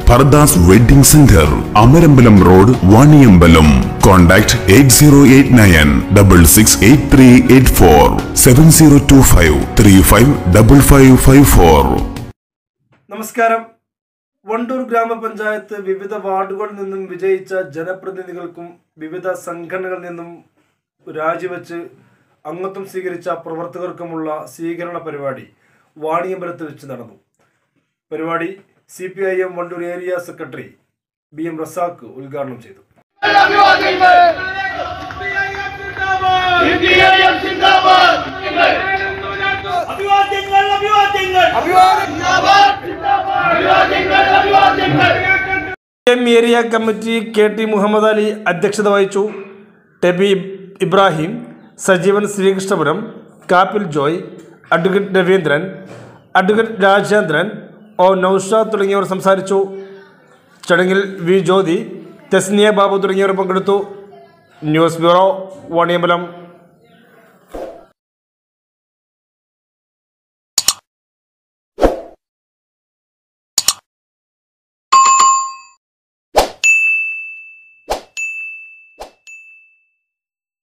ഫർദാസ് wedding centre Amarambalam road Vaniyambalam contact eight zero eight nine double six eight three eight four seven zero two five three five double five five four നമസ്കാരം വണ്ടൂർ ഗ്രാമപഞ്ചായത്ത് വിവിധ വാർഡുകളിൽ നിന്നും വിജയിച്ച ജനപ്രതിനിധികൾക്കും വിവിധ സംഘടനകളിൽ നിന്നും രാജിവെച്ച് അംഗത്വം സ്വീകരിച്ച പ്രവർത്തകർക്കുമുള്ള സ്വീകരണ പരിപാടി വാണിയമ്പലത്ത് വെച്ച് നടന്നു പരിപാടി C P I M Wandoor area secretary B M Razak ഉദ്ഘാടനം ചെയ്തു അഭിവാദ്യങ്ങൾ അഭിവാദ്യങ്ങൾ അഭിവാദ്യങ്ങൾ അഭിവാദ്യങ്ങൾ M area committee K T Muhammad Ali അധ്യക്ഷത വഹിച്ചു ടെബി Ibrahim Sajeevan Sreekrishnapuram Kappil Joy advocate Raveendran advocate Rajendran O Naushad തുടങ്ങിയവർ സംസാരിച്ചു ചടങ്ങിൽ വി ജ്യോതി തെസ്നിയ ബാബു തുടങ്ങിയവർ പങ്കെടുത്തു ന്യൂസ് ബ്യൂറോ വാണിയമ്പലം